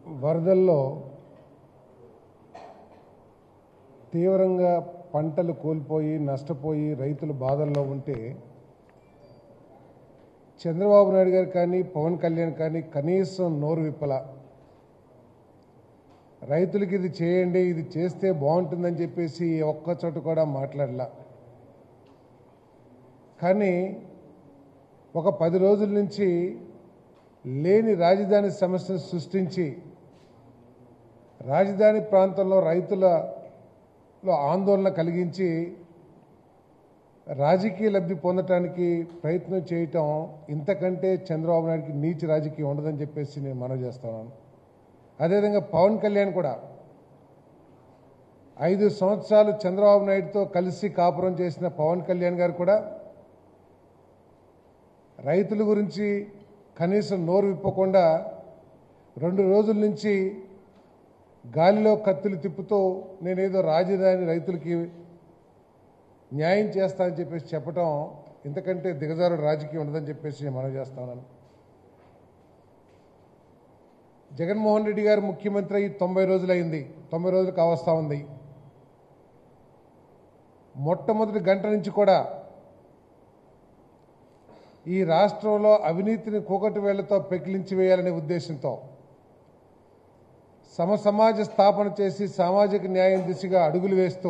వరదల్లో తీవ్రంగా పంటలు కోల్పోయి నష్టపోయి రైతులు బాధల్లో ఉంటే చంద్రబాబు నాయుడు గారు కానీ పవన్ కళ్యాణ్ కానీ కనీసం నోరు విప్పల రైతులకి ఇది చేయండి ఇది చేస్తే బాగుంటుందని చెప్పేసి ఒక్క చోట కూడా మాట్లాడలా కానీ ఒక పది రోజుల నుంచి లేని రాజధాని సమస్యను సృష్టించి రాజధాని ప్రాంతంలో రైతులలో ఆందోళన కలిగించి రాజకీయ లబ్ధి పొందటానికి ప్రయత్నం చేయటం ఇంతకంటే చంద్రబాబు నాయుడికి నీచి రాజకీయం ఉండదని చెప్పేసి నేను మనవి చేస్తున్నాను అదేవిధంగా పవన్ కళ్యాణ్ కూడా ఐదు సంవత్సరాలు చంద్రబాబు నాయుడుతో కలిసి కాపురం చేసిన పవన్ కళ్యాణ్ గారు కూడా రైతుల గురించి కనీసం నోరు విప్పకుండా రెండు రోజుల నుంచి గాలిలో కత్తులు తిప్పుతూ నేనేదో రాజధాని రైతులకి న్యాయం చేస్తానని చెప్పేసి చెప్పటం ఇంతకంటే దిగజారుడు రాజకీయం ఉండదని చెప్పేసి నేను మనవి చేస్తున్నాను జగన్మోహన్ రెడ్డి గారు ముఖ్యమంత్రి అయ్యి తొంభై రోజులైంది తొంభై రోజులు కావస్తా ఉంది మొట్టమొదటి గంట నుంచి కూడా ఈ రాష్ట్రంలో అవినీతిని కూకటి వేళ్లతో పెకిలించి వేయాలనే ఉద్దేశంతో సమసమాజ స్థాపన చేసి సామాజిక న్యాయం దిశగా అడుగులు వేస్తూ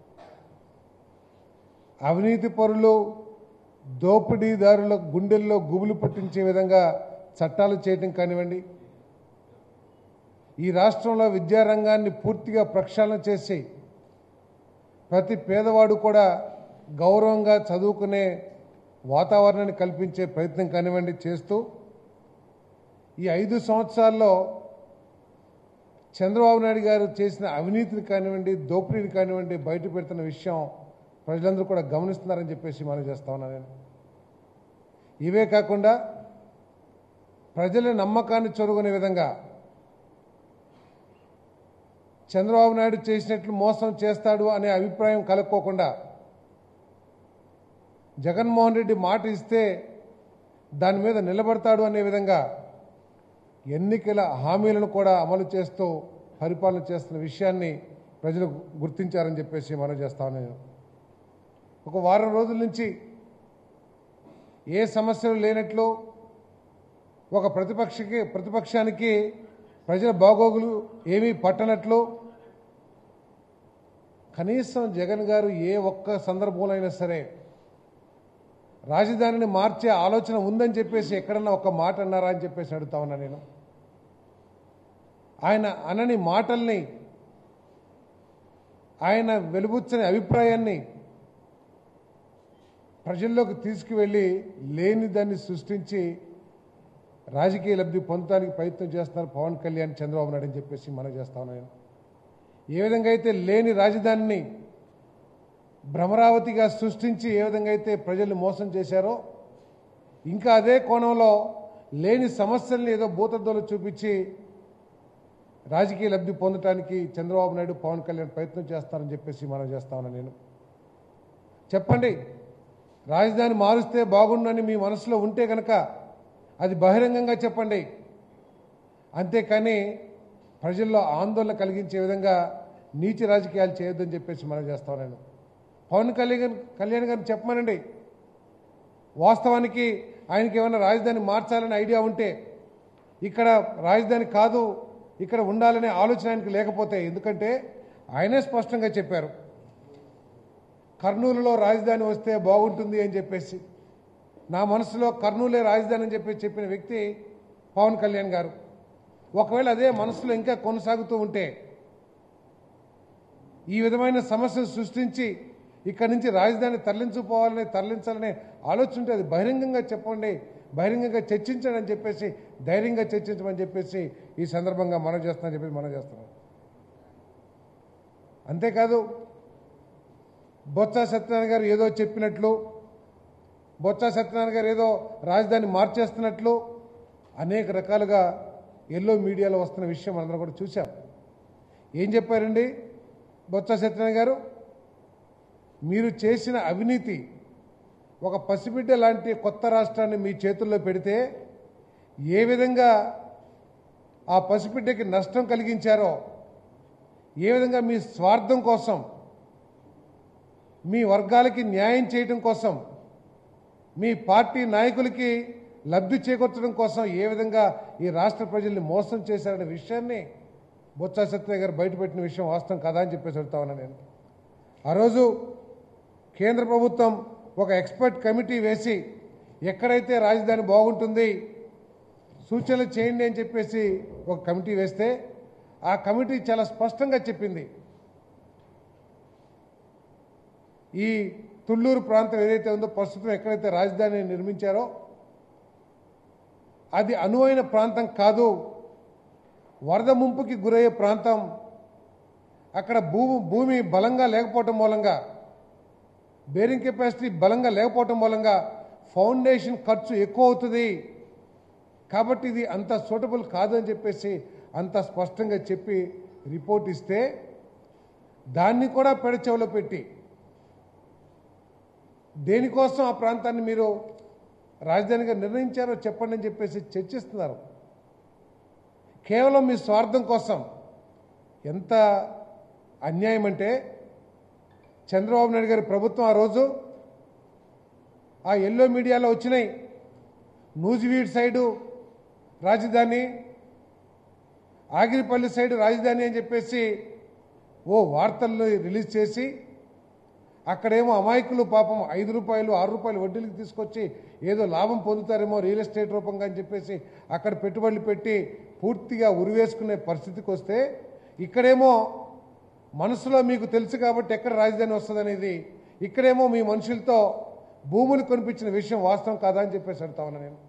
అవినీతి పరులు దోపిడీదారుల గుండెల్లో గుబులు పట్టించే విధంగా చట్టాలు చేయటం కానివ్వండి ఈ రాష్ట్రంలో విద్యారంగాన్ని పూర్తిగా ప్రక్షాళన చేసి ప్రతి పేదవాడు కూడా గౌరవంగా చదువుకునే వాతావరణాన్ని కల్పించే ప్రయత్నం కానివ్వండి చేస్తూ ఈ ఐదు సంవత్సరాల్లో చంద్రబాబు నాయుడు గారు చేసిన అవినీతిని కానివ్వండి దోపిడీని కానివ్వండి బయట పెడుతున్న విషయం ప్రజలందరూ కూడా గమనిస్తున్నారని చెప్పేసి మనం చేస్తా ఉన్నాను నేను ఇవే కాకుండా ప్రజల నమ్మకాన్ని చొరుగునే విధంగా చంద్రబాబు నాయుడు చేసినట్లు మోసం చేస్తాడు అనే అభిప్రాయం కలుక్కోకుండా జగన్మోహన్ రెడ్డి మాట ఇస్తే దాని మీద నిలబడతాడు అనే విధంగా ఎన్నికల హామీలను కూడా అమలు చేస్తూ పరిపాలన చేస్తున్న విషయాన్ని ప్రజలు గుర్తించారని చెప్పేసి మనం చేస్తాను నేను ఒక వారం రోజుల నుంచి ఏ సమస్యలు లేనట్లు ఒక ప్రతిపక్షకి ప్రతిపక్షానికి ప్రజల బాగోగులు ఏమీ పట్టనట్లు కనీసం జగన్ గారు ఏ ఒక్క సందర్భంలో అయినా సరే రాజధానిని మార్చే ఆలోచన ఉందని చెప్పేసి ఎక్కడన్నా ఒక మాట అన్నారా అని చెప్పేసి అడుగుతా ఉన్నా నేను ఆయన అనని మాటల్ని ఆయన వెలుబుచ్చని అభిప్రాయాన్ని ప్రజల్లోకి తీసుకువెళ్ళి లేని దాన్ని సృష్టించి రాజకీయ లబ్ధి పొందడానికి ప్రయత్నం చేస్తున్నారు పవన్ కళ్యాణ్ చంద్రబాబు నాయుడు అని చెప్పేసి మనం చేస్తా ఉన్నాను ఏ విధంగా అయితే లేని రాజధానిని భ్రమరావతిగా సృష్టించి ఏ విధంగా అయితే ప్రజల్ని మోసం చేశారో ఇంకా అదే కోణంలో లేని సమస్యల్ని ఏదో భూతద్దోలు చూపించి రాజకీయ లబ్ధి పొందడానికి చంద్రబాబు నాయుడు పవన్ కళ్యాణ్ ప్రయత్నం చేస్తారని చెప్పేసి మనం చేస్తా ఉన్నాను నేను చెప్పండి రాజధాని మారుస్తే బాగుండని మీ మనసులో ఉంటే కనుక అది బహిరంగంగా చెప్పండి అంతేకాని ప్రజల్లో ఆందోళన కలిగించే విధంగా నీచి రాజకీయాలు చేయొద్దని చెప్పేసి మనం చేస్తాం నేను పవన్ కళ్యాణ్ కళ్యాణ్ గారిని చెప్పమనండి వాస్తవానికి ఆయనకి ఏమైనా రాజధాని మార్చాలని ఐడియా ఉంటే ఇక్కడ రాజధాని కాదు ఇక్కడ ఉండాలనే ఆలోచన ఆయనకి లేకపోతే ఎందుకంటే ఆయనే స్పష్టంగా చెప్పారు కర్నూలులో రాజధాని వస్తే బాగుంటుంది అని చెప్పేసి నా మనసులో కర్నూలే రాజధాని అని చెప్పి చెప్పిన వ్యక్తి పవన్ కళ్యాణ్ గారు ఒకవేళ అదే మనసులో ఇంకా కొనసాగుతూ ఉంటే ఈ విధమైన సమస్యను సృష్టించి ఇక్కడి నుంచి రాజధాని తరలించుకోవాలని తరలించాలనే ఆలోచన ఉంటే అది బహిరంగంగా చెప్పండి బహిరంగంగా చర్చించండి అని చెప్పేసి ధైర్యంగా చర్చించమని చెప్పేసి ఈ సందర్భంగా మనం చేస్తామని చెప్పేసి మనం చేస్తున్నాం అంతేకాదు బొత్స సత్యనారాయణ గారు ఏదో చెప్పినట్లు బొత్స సత్యనారాయణ గారు ఏదో రాజధాని మార్చేస్తున్నట్లు అనేక రకాలుగా ఎల్లో మీడియాలో వస్తున్న విషయం మనందరం కూడా చూశాం ఏం చెప్పారండి బొత్స సత్యనారాయణ గారు మీరు చేసిన అవినీతి ఒక పసిబిడ్డ లాంటి కొత్త రాష్ట్రాన్ని మీ చేతుల్లో పెడితే ఏ విధంగా ఆ పసిబిడ్డకి నష్టం కలిగించారో ఏ విధంగా మీ స్వార్థం కోసం మీ వర్గాలకి న్యాయం చేయడం కోసం మీ పార్టీ నాయకులకి లబ్ధి చేకూర్చడం కోసం ఏ విధంగా ఈ రాష్ట్ర ప్రజల్ని మోసం చేశారనే విషయాన్ని బొత్స సత్యనారాయణ గారు బయటపెట్టిన విషయం వాస్తవం కదా అని చెప్పేసి చెప్తా ఉన్నాను నేను ఆ రోజు కేంద్ర ప్రభుత్వం ఒక ఎక్స్పర్ట్ కమిటీ వేసి ఎక్కడైతే రాజధాని బాగుంటుంది సూచనలు చేయండి అని చెప్పేసి ఒక కమిటీ వేస్తే ఆ కమిటీ చాలా స్పష్టంగా చెప్పింది ఈ తుళ్ళూరు ప్రాంతం ఏదైతే ఉందో ప్రస్తుతం ఎక్కడైతే రాజధాని నిర్మించారో అది అనువైన ప్రాంతం కాదు వరద ముంపుకి గురయ్యే ప్రాంతం అక్కడ భూమి భూమి బలంగా లేకపోవటం మూలంగా బేరింగ్ కెపాసిటీ బలంగా లేకపోవటం మూలంగా ఫౌండేషన్ ఖర్చు ఎక్కువ అవుతుంది కాబట్టి ఇది అంత సూటబుల్ కాదు అని చెప్పేసి అంత స్పష్టంగా చెప్పి రిపోర్ట్ ఇస్తే దాన్ని కూడా పెడచెవిలో పెట్టి దేనికోసం ఆ ప్రాంతాన్ని మీరు రాజధానిగా నిర్ణయించారో చెప్పండి అని చెప్పేసి చర్చిస్తున్నారు కేవలం మీ స్వార్థం కోసం ఎంత అన్యాయం అంటే చంద్రబాబు నాయుడు గారి ప్రభుత్వం ఆ రోజు ఆ ఎల్లో మీడియాలో వచ్చినాయి నూజివీడ్ సైడు రాజధాని ఆగిరిపల్లి సైడు రాజధాని అని చెప్పేసి ఓ వార్తలను రిలీజ్ చేసి అక్కడేమో అమాయకులు పాపం ఐదు రూపాయలు ఆరు రూపాయలు వడ్డీలకు తీసుకొచ్చి ఏదో లాభం పొందుతారేమో రియల్ ఎస్టేట్ రూపంగా అని చెప్పేసి అక్కడ పెట్టుబడులు పెట్టి పూర్తిగా ఉరివేసుకునే పరిస్థితికి వస్తే ఇక్కడేమో మనసులో మీకు తెలుసు కాబట్టి ఎక్కడ రాజధాని వస్తుందనేది ఇక్కడేమో మీ మనుషులతో భూములు కొనిపించిన విషయం వాస్తవం కాదా అని చెప్పేసి అడుగుతా ఉన్నా నేను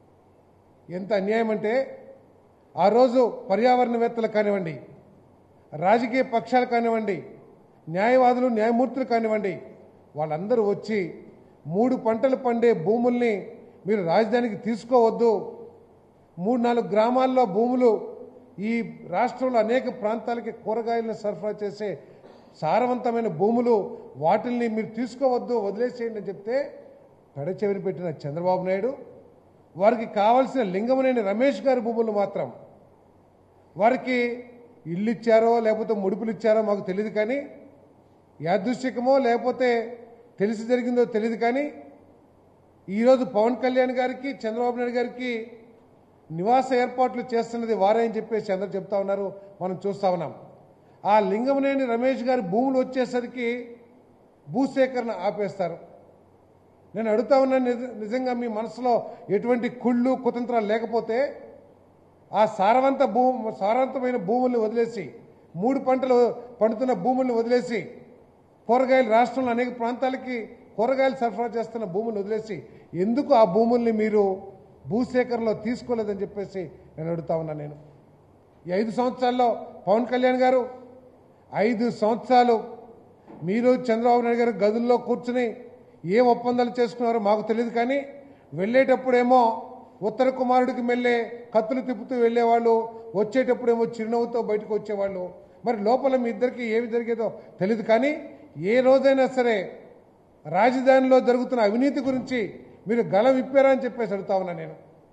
ఎంత అన్యాయం అంటే ఆ రోజు పర్యావరణవేత్తలు కానివ్వండి రాజకీయ పక్షాలు కానివ్వండి న్యాయవాదులు న్యాయమూర్తులు కానివ్వండి వాళ్ళందరూ వచ్చి మూడు పంటలు పండే భూముల్ని మీరు రాజధానికి తీసుకోవద్దు మూడు నాలుగు గ్రామాల్లో భూములు ఈ రాష్ట్రంలో అనేక ప్రాంతాలకి కూరగాయలను సరఫరా చేసే సారవంతమైన భూములు వాటిల్ని మీరు తీసుకోవద్దు వదిలేసేయండి అని చెప్తే పెడచెవిని పెట్టిన చంద్రబాబు నాయుడు వారికి కావలసిన లింగమనేని రమేష్ గారి భూములు మాత్రం వారికి ఇల్లు ఇచ్చారో లేకపోతే ముడుపులు ఇచ్చారో మాకు తెలియదు కానీ యాదృశ్చికమో లేకపోతే తెలిసి జరిగిందో తెలియదు కానీ ఈరోజు పవన్ కళ్యాణ్ గారికి చంద్రబాబు నాయుడు గారికి నివాస ఏర్పాట్లు చేస్తున్నది వారే అని చెప్పేసి అందరు చెప్తా ఉన్నారు మనం చూస్తా ఉన్నాం ఆ లింగమనేని రమేష్ గారి భూములు వచ్చేసరికి భూసేకరణ ఆపేస్తారు నేను అడుగుతా ఉన్నాను నిజ- నిజంగా మీ మనసులో ఎటువంటి కుళ్ళు కుతంత్రాలు లేకపోతే ఆ సారవంత భూ సారవంతమైన భూముల్ని వదిలేసి మూడు పంటలు పండుతున్న భూముల్ని వదిలేసి కూరగాయలు రాష్ట్రంలో అనేక ప్రాంతాలకి కూరగాయలు సరఫరా చేస్తున్న భూముల్ని వదిలేసి ఎందుకు ఆ భూముల్ని మీరు భూసేకరణలో తీసుకోలేదని చెప్పేసి నేను అడుగుతా ఉన్నా నేను ఈ ఐదు సంవత్సరాల్లో పవన్ కళ్యాణ్ గారు ఐదు సంవత్సరాలు మీరు చంద్రబాబు నాయుడు గారు గదుల్లో కూర్చుని ఏ ఒప్పందాలు చేసుకున్నారో మాకు తెలియదు కానీ వెళ్ళేటప్పుడేమో ఉత్తర కుమారుడికి మెల్లే కత్తులు తిప్పుతూ వెళ్ళేవాళ్ళు వచ్చేటప్పుడేమో చిరునవ్వుతో బయటకు వచ్చేవాళ్ళు మరి లోపల మీ ఇద్దరికి ఏమి జరిగేదో తెలియదు కానీ ఏ రోజైనా సరే రాజధానిలో జరుగుతున్న అవినీతి గురించి మీరు గళం విప్పారా అని చెప్పేసి అడుగుతా ఉన్నా నేను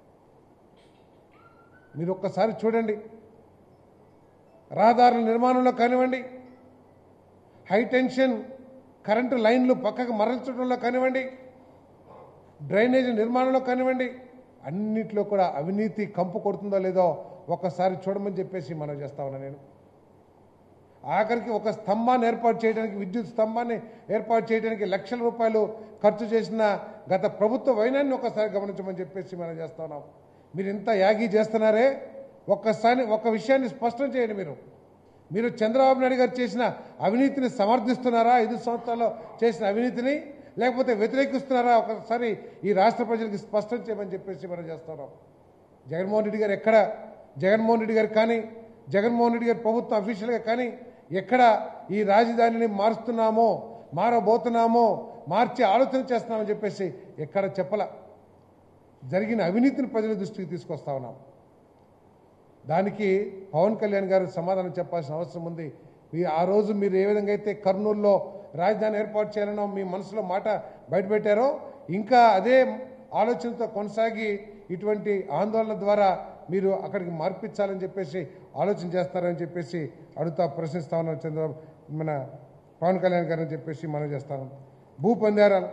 మీరు ఒక్కసారి చూడండి రహదారుల నిర్మాణంలో కానివ్వండి హై టెన్షన్ కరెంటు లైన్లు పక్కకు మరల్చడంలో కానివ్వండి డ్రైనేజ్ నిర్మాణంలో కానివ్వండి అన్నిట్లో కూడా అవినీతి కంపు కొడుతుందో లేదో ఒక్కసారి చూడమని చెప్పేసి మనం చేస్తా ఉన్నా నేను ఆఖరికి ఒక స్తంభాన్ని ఏర్పాటు చేయడానికి విద్యుత్ స్తంభాన్ని ఏర్పాటు చేయడానికి లక్షల రూపాయలు ఖర్చు చేసిన గత ప్రభుత్వ వైనాన్ని ఒకసారి గమనించమని చెప్పేసి మనం చేస్తా ఉన్నాం మీరు ఇంత యాగి చేస్తున్నారే ఒక్కసారి ఒక విషయాన్ని స్పష్టం చేయండి మీరు మీరు చంద్రబాబు నాయుడు గారు చేసిన అవినీతిని సమర్థిస్తున్నారా ఐదు సంవత్సరాల్లో చేసిన అవినీతిని లేకపోతే వ్యతిరేకిస్తున్నారా ఒకసారి ఈ రాష్ట్ర ప్రజలకు స్పష్టం చేయమని చెప్పేసి మనం చేస్తున్నాం జగన్మోహన్ రెడ్డి గారు ఎక్కడ జగన్మోహన్ రెడ్డి గారు కానీ జగన్మోహన్ రెడ్డి గారి ప్రభుత్వం అఫీషియల్గా కానీ ఎక్కడ ఈ రాజధానిని మారుస్తున్నామో మారబోతున్నామో మార్చి ఆలోచన చేస్తున్నామని చెప్పేసి ఎక్కడ చెప్పల జరిగిన అవినీతిని ప్రజల దృష్టికి తీసుకొస్తా ఉన్నాం దానికి పవన్ కళ్యాణ్ గారు సమాధానం చెప్పాల్సిన అవసరం ఉంది మీ- ఆ రోజు మీరు ఏ విధంగా అయితే కర్నూలులో రాజధాని ఏర్పాటు చేయాలనో మీ మనసులో మాట బయటపెట్టారో ఇంకా అదే ఆలోచనతో కొనసాగి ఇటువంటి ఆందోళన ద్వారా మీరు అక్కడికి మార్పించాలని చెప్పేసి ఆలోచన చేస్తారని చెప్పేసి అడుగుతా ప్రశ్నిస్తా ఉన్నాను చంద్రబాబు మన పవన్ కళ్యాణ్ గారని చెప్పేసి మనం చేస్తాను భూ పొందారాలు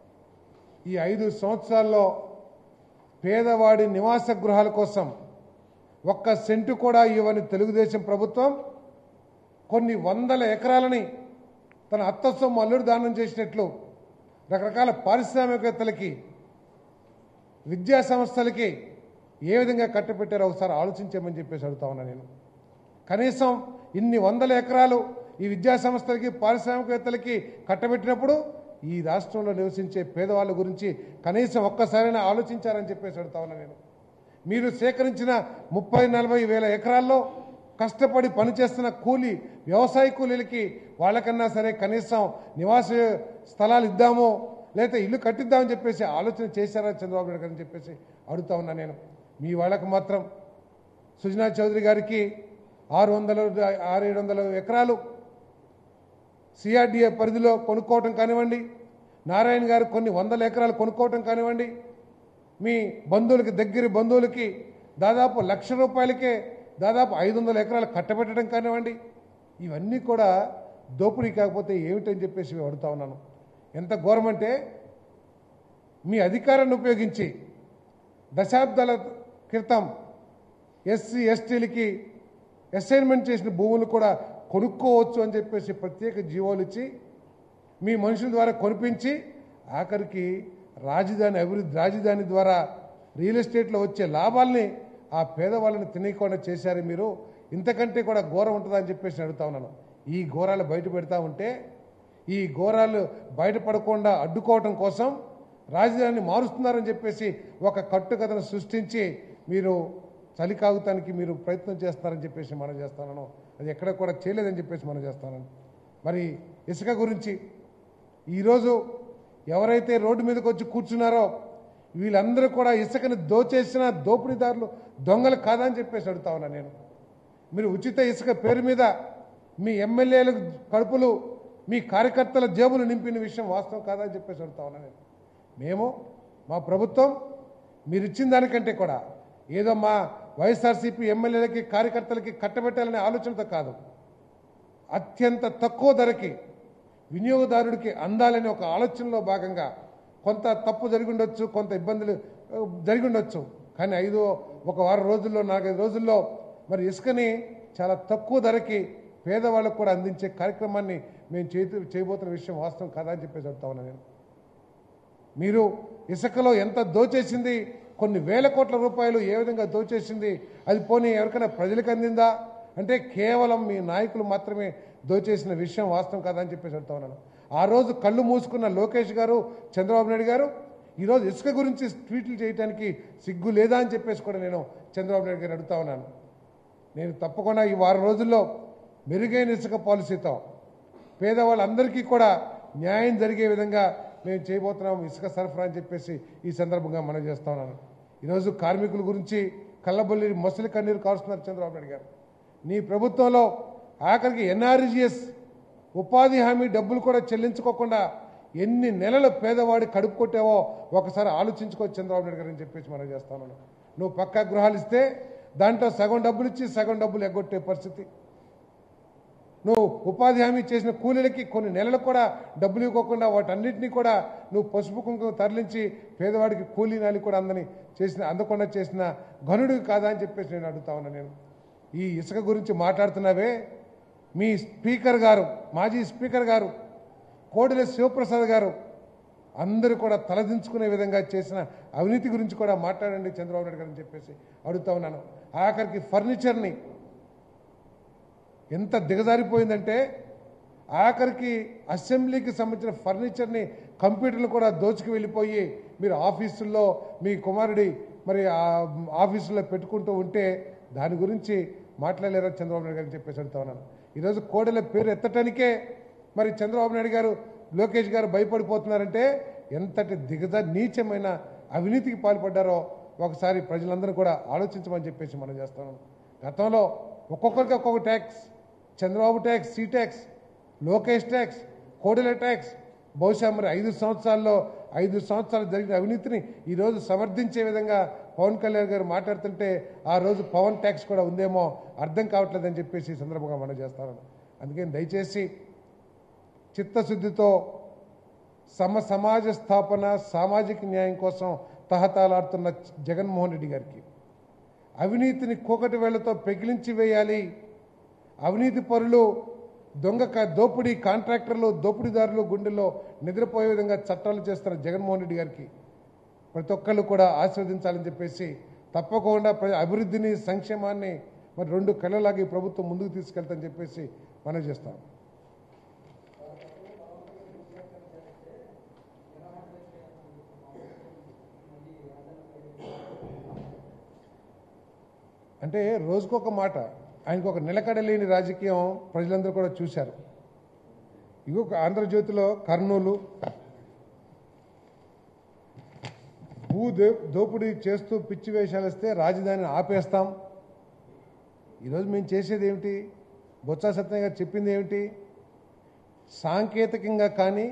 ఈ ఐదు సంవత్సరాల్లో పేదవాడి నివాస గృహాల కోసం ఒక్క సెంటు కూడా ఇవ్వని తెలుగుదేశం ప్రభుత్వం కొన్ని వందల ఎకరాలని తన అత్త సొమ్ము అల్లుడు దానం చేసినట్లు రకరకాల పారిశ్రామికవేత్తలకి విద్యా సంస్థలకి ఏ విధంగా కట్టపెట్టారో ఒకసారి ఆలోచించమని చెప్పేసి అడుగుతా ఉన్నా నేను కనీసం ఇన్ని వందల ఎకరాలు ఈ విద్యా సంస్థలకి పారిశ్రామికవేత్తలకి కట్టబెట్టినప్పుడు ఈ రాష్ట్రంలో నివసించే పేదవాళ్ళ గురించి కనీసం ఒక్కసారైనా ఆలోచించారని చెప్పేసి అడుగుతా ఉన్నా నేను మీరు సేకరించిన ముప్పై నలభై వేల ఎకరాల్లో కష్టపడి పనిచేస్తున్న కూలీ వ్యవసాయ కూలీలకి వాళ్ళకన్నా సరే కనీసం నివాస స్థలాలు ఇద్దాము లేదా ఇల్లు కట్టిద్దామని చెప్పేసి ఆలోచన చేశారా చంద్రబాబు నాయుడు గారు అని చెప్పేసి అడుగుతా ఉన్నా నేను మీ వాళ్ళకి మాత్రం సుజనా చౌదరి గారికి ఆరు వందల ఆరు ఏడు వందల ఎకరాలు సిఆర్డిఏ పరిధిలో కొనుక్కోవటం కానివ్వండి నారాయణ గారు కొన్ని వందల ఎకరాలు కొనుక్కోవటం కానివ్వండి మీ బంధువులకి దగ్గర బంధువులకి దాదాపు లక్ష రూపాయలకే దాదాపు ఐదు వందల ఎకరాలు కట్టబెట్టడం కానివ్వండి ఇవన్నీ కూడా దోపిడీ కాకపోతే ఏమిటని చెప్పేసి మేము అడుగుతా ఉన్నాను ఎంత ఘోరమంటే మీ అధికారాన్ని ఉపయోగించి దశాబ్దాల క్రితం ఎస్సీ ఎస్టీలకి అసైన్మెంట్ చేసిన భూములు కూడా కొనుక్కోవచ్చు అని చెప్పేసి ప్రత్యేక జీవోలు ఇచ్చి మీ మనుషుల ద్వారా కొనిపించి ఆఖరికి రాజధాని అభివృద్ధి రాజధాని ద్వారా రియల్ ఎస్టేట్లో వచ్చే లాభాల్ని ఆ పేదవాళ్ళని తినేయకుండా చేశారు మీరు ఇంతకంటే కూడా ఘోరం ఉంటుందా అని చెప్పేసి నేను అడుగుతా ఉన్నాను ఈ ఘోరాలు బయట పెడతా ఉంటే ఈ ఘోరాలు బయటపడకుండా అడ్డుకోవటం కోసం రాజధానిని మారుస్తున్నారని చెప్పేసి ఒక కట్టుకథను సృష్టించి మీరు చలి కాగుతానికి మీరు ప్రయత్నం చేస్తారని చెప్పేసి మనం చేస్తానను అది ఎక్కడ కూడా చేయలేదని చెప్పేసి మనం చేస్తానని మరి ఇసుక గురించి ఈరోజు ఎవరైతే రోడ్డు మీదకి వచ్చి కూర్చున్నారో వీళ్ళందరూ కూడా ఇసుకని దోచేసిన దోపిడీదారులు దొంగలు కాదని చెప్పేసి అడుగుతా ఉన్నా నేను మీరు ఉచిత ఇసుక పేరు మీద మీ ఎమ్మెల్యేల కడుపులు మీ కార్యకర్తల జేబులు నింపిన విషయం వాస్తవం కాదని చెప్పేసి అడుగుతా ఉన్నా నేను మేము మా ప్రభుత్వం మీరు ఇచ్చిన దానికంటే కూడా ఏదో మా వైఎస్ఆర్సీపీ ఎమ్మెల్యేలకి కార్యకర్తలకి కట్టబెట్టాలనే ఆలోచనతో కాదు అత్యంత తక్కువ ధరకి వినియోగదారుడికి అందాలనే ఒక ఆలోచనలో భాగంగా కొంత తప్పు జరిగి ఉండొచ్చు కొంత ఇబ్బందులు ఆ, జరిగి ఉండొచ్చు కానీ ఐదు ఒక వారం రోజుల్లో నాలుగైదు రోజుల్లో మరి ఇసుకని చాలా తక్కువ ధరకి పేదవాళ్ళకు కూడా అందించే కార్యక్రమాన్ని మేము చేతి చేయబోతున్న విషయం వాస్తవం కాదా అని చెప్పేసి చెప్తా ఉన్నాను నేను మీరు ఇసుకలో ఎంత దోచేసింది కొన్ని వేల కోట్ల రూపాయలు ఏ విధంగా దోచేసింది అది పోనీ ఎవరికైనా ప్రజలకు అందిందా అంటే కేవలం మీ నాయకులు మాత్రమే దోచేసిన విషయం వాస్తవం కాదా అని చెప్పేసి చెప్తా ఉన్నాను ఆ రోజు కళ్ళు మూసుకున్న లోకేష్ గారు చంద్రబాబు నాయుడు గారు ఈరోజు ఇసుక గురించి ట్వీట్లు చేయడానికి సిగ్గు లేదా అని చెప్పేసి కూడా నేను చంద్రబాబు నాయుడు గారు అడుగుతా ఉన్నాను నేను తప్పకుండా ఈ వారం రోజుల్లో మెరుగైన ఇసుక పాలసీతో పేదవాళ్ళందరికీ కూడా న్యాయం జరిగే విధంగా మేము చేయబోతున్నాం ఇసుక సరఫరా అని చెప్పేసి ఈ సందర్భంగా మనం చేస్తా ఉన్నాను ఈరోజు కార్మికుల గురించి కళ్ళబొల్లి మొసలి కన్నీరు కారుస్తున్నారు చంద్రబాబు నాయుడు గారు నీ ప్రభుత్వంలో ఆఖరికి ఎన్ఆర్జీఎస్ ఉపాధి హామీ డబ్బులు కూడా చెల్లించుకోకుండా ఎన్ని నెలలు పేదవాడి కడుపు కొట్టావో ఒకసారి ఆలోచించుకో చంద్రబాబు నాయుడు గారు అని చెప్పేసి మనం చేస్తా ఉన్నాను నువ్వు పక్కా గృహాలు ఇస్తే దాంట్లో సగం డబ్బులు ఇచ్చి సగం డబ్బులు ఎగ్గొట్టే పరిస్థితి నువ్వు ఉపాధి హామీ చేసిన కూలీలకి కొన్ని నెలలు కూడా డబ్బులు ఇవ్వకుండా వాటన్నిటినీ కూడా నువ్వు పసుపు కుంకుమ తరలించి పేదవాడికి కూలీ నాలి కూడా అందని చేసిన అందకుండా చేసిన ఘనుడివి కాదా అని చెప్పేసి నేను అడుగుతా ఉన్నా నేను ఈ ఇసుక గురించి మాట్లాడుతున్నావే మీ స్పీకర్ గారు మాజీ స్పీకర్ గారు కోడెల శివప్రసాద్ గారు అందరూ కూడా తలదించుకునే విధంగా చేసిన అవినీతి గురించి కూడా మాట్లాడండి చంద్రబాబు నాయుడు గారు అని చెప్పేసి అడుగుతా ఉన్నాను ఆఖరికి ఫర్నిచర్ని ఎంత దిగజారిపోయిందంటే ఆఖరికి అసెంబ్లీకి సంబంధించిన ఫర్నిచర్ని కంప్యూటర్లు కూడా దోచుకు వెళ్ళిపోయి మీరు ఆఫీసుల్లో మీ కుమారుడి మరి ఆ ఆఫీసులో పెట్టుకుంటూ ఉంటే దాని గురించి మాట్లాడలేరా చంద్రబాబు నాయుడు గారు అని చెప్పేసి అడుగుతా ఉన్నాను ఈరోజు కోడెల పేరు ఎత్తటానికే మరి చంద్రబాబు నాయుడు గారు లోకేష్ గారు భయపడిపోతున్నారంటే ఎంతటి దిగజ నీచమైన అవినీతికి పాల్పడ్డారో ఒకసారి ప్రజలందరూ కూడా ఆలోచించమని చెప్పేసి మనం చేస్తున్నాం గతంలో ఒక్కొక్కరికి ఒక్కొక్క tax Chandrababu tax C tax Lokesh tax Kodela tax బహుశా మరి ఐదు సంవత్సరాల్లో ఐదు సంవత్సరాలు జరిగిన అవినీతిని ఈరోజు సమర్థించే విధంగా పవన్ కళ్యాణ్ గారు మాట్లాడుతుంటే ఆ రోజు పవన్ ట్యాక్స్ కూడా ఉందేమో అర్థం కావట్లేదని చెప్పేసి ఈ సందర్భంగా మనం చేస్తాను అందుకని దయచేసి చిత్తశుద్ధితో సమ సమాజ స్థాపన సామాజిక న్యాయం కోసం తహతాలాడుతున్న జగన్మోహన్ రెడ్డి గారికి అవినీతిని కూకటి వేళ్లతో పెగిలించి వేయాలి అవినీతి పరులు దొంగ క- దోపిడీ కాంట్రాక్టర్లు దోపిడీదారులు గుండెల్లో నిద్రపోయే విధంగా చట్టాలు చేస్తున్న జగన్మోహన్ రెడ్డి గారికి ప్రతి ఒక్కళ్ళు కూడా ఆశీర్వదించాలని చెప్పేసి తప్పకుండా ప్ర- అభివృద్ధిని సంక్షేమాన్ని మరి రెండు కళ్ళలాగా ఈ ప్రభుత్వం ముందుకు తీసుకెళ్తాని చెప్పేసి మనం చేస్తాం అంటే రోజుకొక మాట ఆయనకు ఒక నిలకడలేని రాజకీయం ప్రజలందరూ కూడా చూశారు ఇగో ఆంధ్రజ్యోతిలో కర్నూలు భూ దో- దోపిడీ చేస్తూ పిచ్చి వేషాలు ఇస్తే రాజధానిని ఆపేస్తాం ఈరోజు మేము చేసేది ఏమిటి బొత్స సత్యనారాయణ గారు చెప్పింది ఏమిటి సాంకేతికంగా కానీ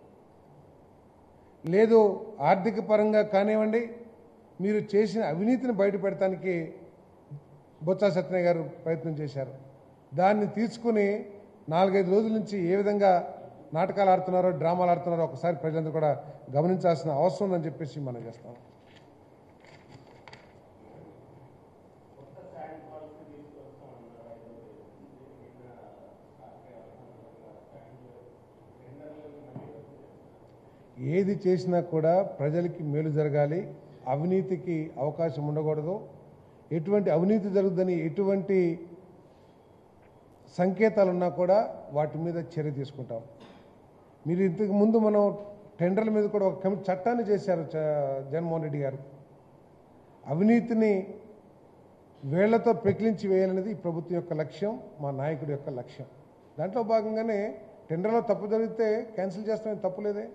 లేదు ఆర్థిక పరంగా కానివ్వండి మీరు చేసిన అవినీతిని బయటపెడటానికి బొత్స సత్యనారాయణ గారు ప్రయత్నం చేశారు దాన్ని తీసుకుని నాలుగైదు రోజుల నుంచి ఏ విధంగా నాటకాలు ఆడుతున్నారో డ్రామాలు ఆడుతున్నారో ఒకసారి ప్రజలందరూ కూడా గమనించాల్సిన అవసరం ఉందని చెప్పేసి మనం చేస్తాం ఏది చేసినా కూడా ప్రజలకి మేలు జరగాలి అవినీతికి అవకాశం ఉండకూడదు ఎటువంటి అవినీతి జరుగుదని ఎటువంటి సంకేతాలు ఉన్నా కూడా వాటి మీద చర్య తీసుకుంటాం మీరు ఇంతకు ముందు మనం టెండర్ల మీద కూడా ఒక కమి చట్టాన్ని చేశారు చ- జగన్మోహన్ రెడ్డి గారు అవినీతిని వేళ్లతో పెకిలించి వేయాలనేది ఈ ప్రభుత్వం యొక్క లక్ష్యం మా నాయకుడి యొక్క లక్ష్యం దాంట్లో భాగంగానే టెండర్లో తప్పు జరిగితే క్యాన్సిల్ చేస్తామని తప్పులేదే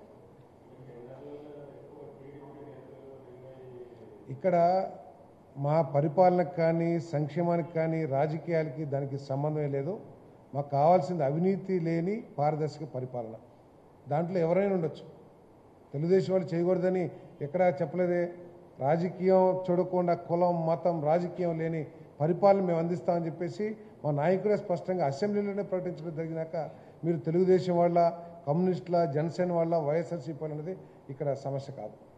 ఇక్కడ మా పరిపాలనకు కానీ సంక్షేమానికి కానీ రాజకీయాలకి దానికి సంబంధమే లేదు మాకు కావాల్సింది అవినీతి లేని పారదర్శక పరిపాలన దాంట్లో ఎవరైనా ఉండొచ్చు తెలుగుదేశం వాళ్ళు చేయకూడదని ఎక్కడా చెప్పలేదే రాజకీయం చూడకుండా కులం మతం రాజకీయం లేని పరిపాలన మేము అందిస్తామని చెప్పేసి మా నాయకుడే స్పష్టంగా అసెంబ్లీలోనే ప్రకటించడం జరిగినాక మీరు తెలుగుదేశం వాళ్ళ కమ్యూనిస్టుల జనసేన వాళ్ళ వైఎస్ఆర్సీపీ అనేది ఇక్కడ సమస్య కాదు